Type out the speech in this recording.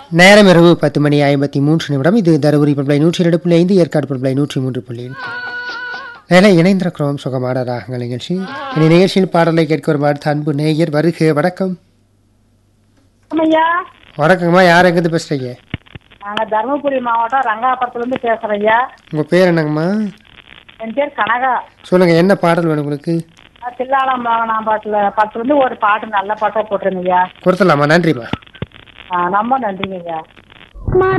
நேரம் இரவு பத்து மணி ஐம்பத்தி மூன்று நிமிடம் இது தருமபுரி பண்பலை நூற்றி இரண்டு புள்ளி ஐந்து ஏற்காடு பண்பலை நூற்றி மூன்று புள்ளி நிலை இணைந்திருக்கிறோம் சுகமான ராகங்கள் நிகழ்ச்சி இந்த நிகழ்ச்சியில் பாடலை கேட்க ஒரு அடுத்த அன்பு நேயர் வருக வணக்கம் ஐயா வணக்கங்கம்மா யார் எங்கேருந்து பேசுறீங்க நாங்க தருமபுரி மாவட்டம் ரங்காபுரத்துல இருந்து பேசுறோம் ஐயா உங்க பேர் என்னங்கம்மா என் பேர் கனகா சொல்லுங்க என்ன பாடல் வேணும் உங்களுக்கு நான் தில்லாலம் நான் பாட்டுல படத்துல இருந்து ஒரு பாட்டு நல்ல பாட்டா போட்டிருங்க ஐயா கொடுத்துடலாமா நன்றிம்மா ஆ, ரொம்ப நன்றிங்க ஐயா